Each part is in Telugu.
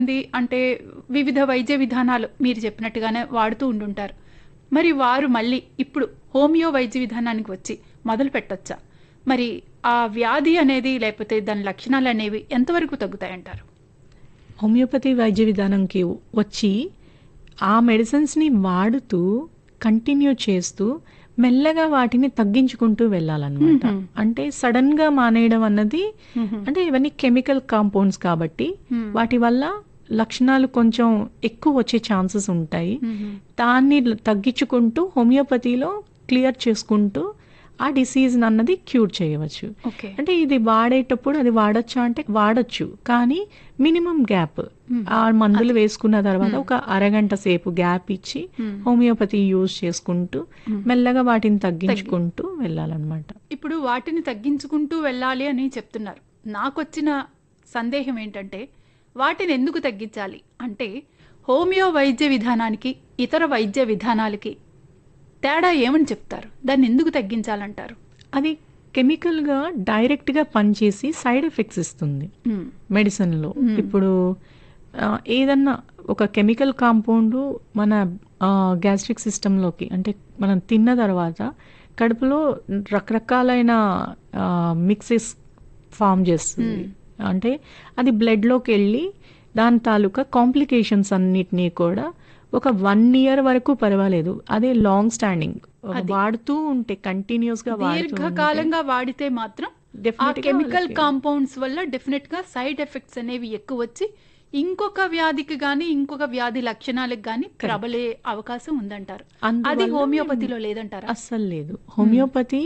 మంది అంటే వివిధ వైద్య విధానాలు మీరు చెప్పినట్టుగానే వాడుతూ ఉండుంటారు మరి వారు మళ్ళీ ఇప్పుడు హోమియో వైద్య విధానానికి వచ్చి మొదలు పెట్టొచ్చా మరి ఆ వ్యాధి అనేది లేకపోతే దాని లక్షణాలు అనేవి ఎంతవరకు తగ్గుతాయంటారు హోమియోపతి వైద్య విధానంకి వచ్చి ఆ మెడిసిన్స్ని వాడుతూ కంటిన్యూ చేస్తూ మెల్లగా వాటిని తగ్గించుకుంటూ వెళ్ళాలన్నమాట మ్మ్. అంటే సడన్ గా మానేయడం అన్నది అంటే ఇవన్నీ కెమికల్ కాంపౌండ్స్ కాబట్టి మ్మ్. వాటి వల్ల లక్షణాలు కొంచెం ఎక్కువ వచ్చే ఛాన్సెస్ ఉంటాయి దాన్ని తగ్గించుకుంటూ హోమియోపతిలో క్లియర్ చేసుకుంటూ ఆ డిసీజ్ అన్నది క్యూర్ చేయవచ్చు ఓకే అంటే ఇది వాడేటప్పుడు అది వాడొచ్చా అంటే వాడొచ్చు కానీ మినిమం గ్యాప్ మ్మ్. ఆ మందులు వేసుకున్న తర్వాత ఒక అరగంట సేపు గ్యాప్ ఇచ్చి మ్మ్. హోమియోపతి యూజ్ చేసుకుంటూ మ్మ్. మెల్లగా వాటిని తగ్గించుకుంటూ వెళ్ళాలన్నమాట ఇప్పుడు వాటిని తగ్గించుకుంటూ వెళ్ళాలి అని చెప్తున్నారు నాకొచ్చిన సందేహం ఏంటంటే వాటిని ఎందుకు తగ్గించాలి అంటే హోమియో వైద్య విధానానికి ఇతర వైద్య విధానాలకి తేడా ఏమని చెప్తారు దాన్ని ఎందుకు తగ్గించాలంటారు అది కెమికల్గా డైరెక్ట్గా పనిచేసి సైడ్ ఎఫెక్ట్స్ ఇస్తుంది మ్మ్. మెడిసిన్లో మ్మ్. ఇప్పుడు ఆ, ఏదన్నా ఒక కెమికల్ కాంపౌండ్ మన గ్యాస్ట్రిక్ సిస్టంలోకి అంటే మనం తిన్న తర్వాత కడుపులో రకరకాలైన మిక్సెస్ ఫామ్ చేస్తుంది అంటే అది బ్లడ్లోకి వెళ్ళి దాని తాలూకా కాంప్లికేషన్స్ అన్నిటినీ కూడా ఒక వన్ ఇయర్ వరకు పర్వాలేదు అదే లాంగ్ స్టాండింగ్ వాడుతూ ఉంటే కంటిన్యూస్ గా వాడుతూ ఉంటే దీర్ఘకాలంగా వాడితే మాత్రం ఆ definite గా కెమికల్ వాళ్ళకి- కాంపౌండ్స్ వల్ల డెఫినెట్ గా సైడ్ ఎఫెక్ట్స్ అనేవి ఎక్కువ వచ్చి ఇంకొక వ్యాధికి గాని ఇంకొక వ్యాధి లక్షణాలకు గాని ప్రబలే అవకాశం ఉందంటారు అది అందువల్ల హోమియోపతిలో లేదంటారా అస్సలు లేదు homeopathy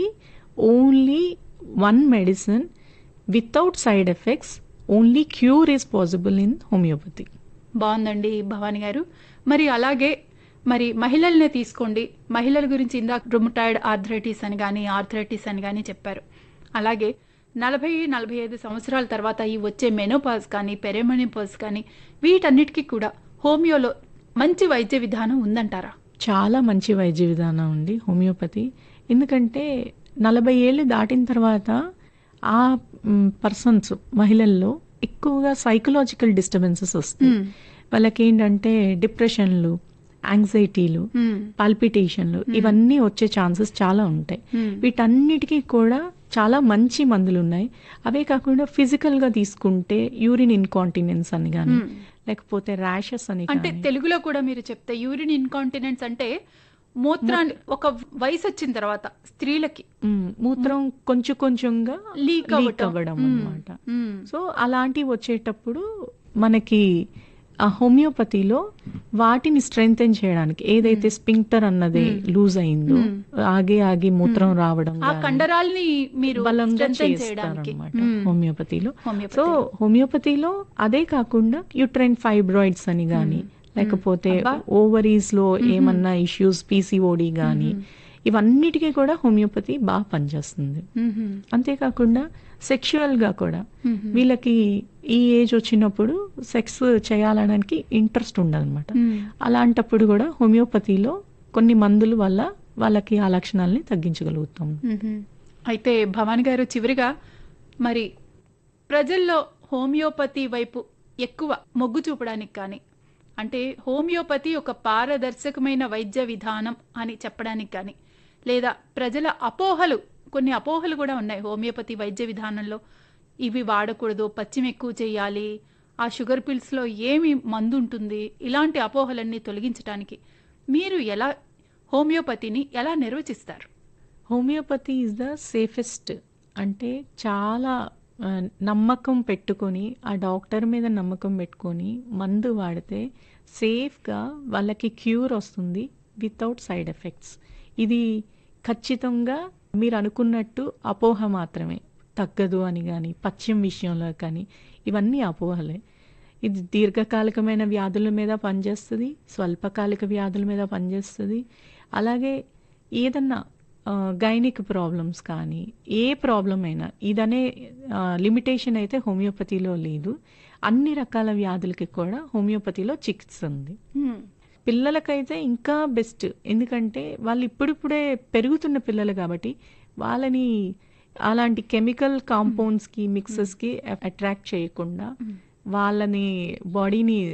only one medicine without side effects only cure is possible in homeopathy బాగుందండి భవాని గారు మరి అలాగే మరి మహిళల్నే తీసుకోండి మహిళల గురించి ఇందాక రుమటాయిడ్ ఆర్థరైటిస్ అని కానీ ఆర్థరైటిస్ అని కానీ చెప్పారు అలాగే నలభై నలభై ఐదు సంవత్సరాల తర్వాత ఈ వచ్చే మెనోపాజ్ కానీ పెరెమోనిపాజ్ కానీ వీటన్నిటికీ కూడా హోమియోలో మంచి వైద్య విధానం ఉందంటారా చాలా మంచి వైద్య విధానం ఉంది హోమియోపతి ఎందుకంటే నలభై ఏళ్ళు దాటిన తర్వాత ఆ పర్సన్స్ మహిళల్లో ఎక్కువగా సైకలాజికల్ డిస్టర్బెన్సెస్ వస్తాయి మ్మ్. వాళ్ళకి ఏంటంటే డిప్రెషన్లు యాంగ్జైటీలు మ్మ్. పాల్పిటేషన్లు ఇవన్నీ వచ్చే ఛాన్సెస్ చాలా ఉంటాయి మ్మ్. వీటన్నిటికీ కూడా చాలా మంచి మందులు ఉన్నాయి అవే కాకుండా ఫిజికల్ గా తీసుకుంటే యూరిన్ ఇన్కాంటినెన్స్ అని కానీ మ్మ్. లేకపోతే ర్యాషెస్ అని అంటే కానీ తెలుగులో కూడా మీరు చెప్తే యూరిన్ ఇన్కాంటినెన్స్ అంటే మూత్రాన్ని ఒక వయసు వచ్చిన తర్వాత స్త్రీలకి మ్మ్, మూత్రం కొంచెం కొంచెంగా లీక్ లీక్ అవ్వడం అన్నమాట మ్మ్. సో అలాంటివి వచ్చేటప్పుడు మనకి ఆ హోమియోపతిలో వాటిని స్ట్రెంగ్తెన్ చేయడానికి ఏదైతే స్పింక్టర్ అన్నది లూజ్ అయిందో ఆగి ఆగి మూత్రం రావడం ఆ గానీ కండరాల్ని మీరు బలంగా strengthen చేయడానికి చేస్తారనమాట మ్మ్. హోమియోపతిలో హోమియోపతి. సో హోమియోపతిలో అదే కాకుండా యూట్రైన్ ఫైబ్రాయిడ్స్ అని కానీ లేకపోతే ఓవరీస్ లో ఏమన్నా ఇష్యూస్ పీసీఓడి కానీ ఇవన్నిటికీ కూడా హోమియోపతి బాగా పనిచేస్తుంది మ్మ్. అంతేకాకుండా సెక్షువల్ గా కూడా మ్మ్. వీళ్ళకి ఈ ఏజ్ వచ్చినప్పుడు సెక్స్ చేయాలనడానికి ఇంట్రెస్ట్ ఉండదన్నమాట మ్మ్. అలాంటప్పుడు కూడా హోమియోపతిలో కొన్ని మందుల వల్ల వాళ్ళకి ఆ లక్షణాలని తగ్గించగలుగుతాం మ్మ్. అయితే భవాని గారు చివరిగా మరి ప్రజల్లో హోమియోపతి వైపు ఎక్కువ మొగ్గు చూపడానికి కానీ అంటే హోమియోపతి ఒక పారదర్శకమైన వైద్య విధానం అని చెప్పడానికి కానీ లేదా ప్రజల అపోహలు కొన్ని అపోహలు కూడా ఉన్నాయి హోమియోపతి వైద్య విధానంలో ఇవి వాడకూడదు పచ్చిమ ఎక్కువ చేయాలి ఆ షుగర్ పిల్స్లో ఏమి మందు ఉంటుంది ఇలాంటి అపోహలన్నీ తొలగించడానికి మీరు ఎలా హోమియోపతిని ఎలా నిర్వచిస్తారు హోమియోపతి ఈజ్ ద సేఫెస్ట్ అంటే చాలా ఆ, నమ్మకం పెట్టుకొని ఆ డాక్టర్ మీద నమ్మకం పెట్టుకొని మందు వాడితే సేఫ్గా వాళ్ళకి క్యూర్ వస్తుంది వితౌట్ సైడ్ ఎఫెక్ట్స్ ఇది ఖచ్చితంగా మీరు అనుకున్నట్టు అపోహ మాత్రమే తగ్గదు అని కానీ పశ్చిమ విషయంలో కానీ ఇవన్నీ అపోహలే ఇది దీర్ఘకాలికమైన వ్యాధుల మీద పనిచేస్తుంది స్వల్పకాలిక వ్యాధుల మీద పనిచేస్తుంది అలాగే ఏదన్నా గైనిక్ ప్రాబ్లమ్స్ కానీ ఏ ప్రాబ్లం అయినా ఇదనే లిమిటేషన్ అయితే హోమియోపతిలో లేదు అన్ని రకాల వ్యాధులకి కూడా హోమియోపతిలో చికిత్స ఉంది మ్మ్. పిల్లలకైతే ఇంకా బెస్ట్ ఎందుకంటే వాళ్ళు ఇప్పుడిప్పుడే పెరుగుతున్న పిల్లలు కాబట్టి వాళ్ళని అలాంటి కెమికల్ కాంపౌండ్స్కి మిక్సెస్కి అట్రాక్ట్ చేయకుండా వాళ్ళని బాడీని